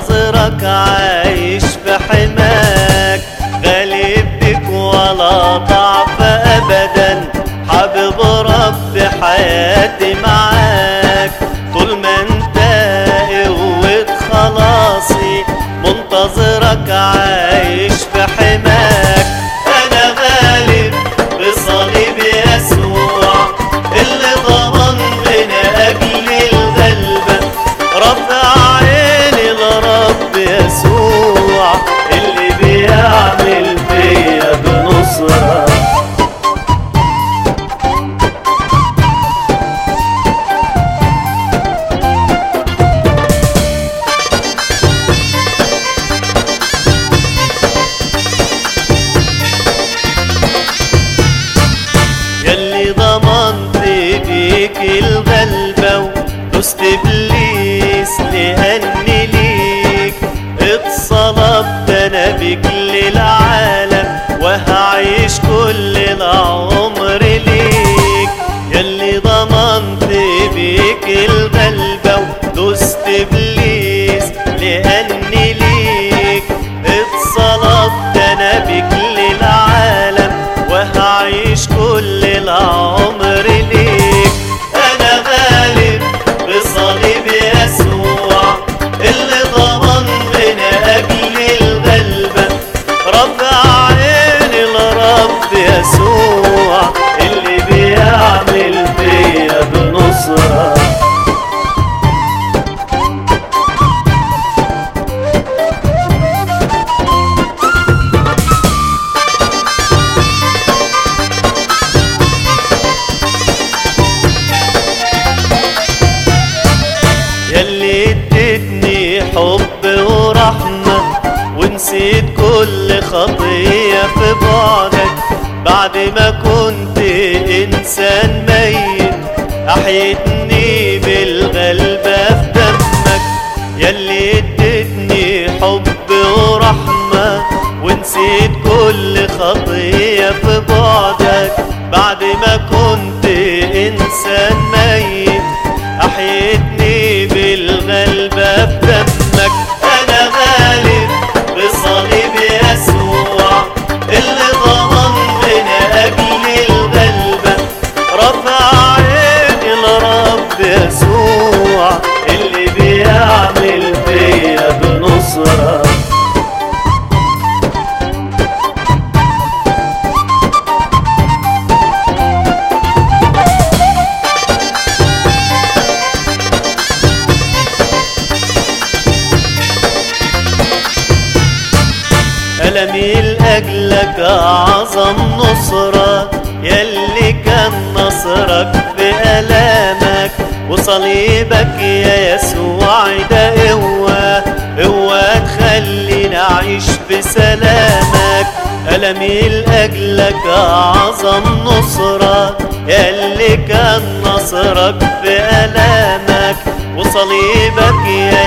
منتظرك عايش في حماك غالب بك ولا ضعف ابدا حابب رب حياتي معاك طول ما انت قوة خلاصي منتظرك عايش في حماك انا غالب بصليب يسوع اللي ضمن من اجل الغلبة رفع عيني لرب يسوع اللي بيعمل فيا بنصرة يلي ضمنت بيك الغلبة ودوست ابليس لاني ليك اتصلبت انا بيك للعالم وهعيش كل العمر ليك يلي ضمنت بيك الغلبة ودوست ابليس لاني ليك اتصلبت انا بيك للعالم وهعيش كل العمر ليك انا غالب بصليب يسوع اللي ضمن من اجل الغلبة رفع عيني لرب يسوع اللي بيعمل فيا بنصره يلي اديتني حب ورحمة ونسيت كل خطية في بعدك بعد ما كنت إنسان ميت أحيتني بالغلبة في دمك يلي اديتني حب ورحمة ونسيت كل خطية في بعدك بعد ما كنت إنسان ميت أحيتني بالغلبة في دمك أنا غالب بصليب يسوع اللي ضمن من أجل الغلبة رفع عيني لرب يسوع اللي بيعمل فيا بنصره ألمي لأجلك أعظم نصرة يلي كان نصرك في ألامك وصليبك يا يسوع ده قوة قوة تخليني أعيش في سلامك ألمي لأجلك أعظم نصرة يلي كان نصرك في ألامك وصليبك يا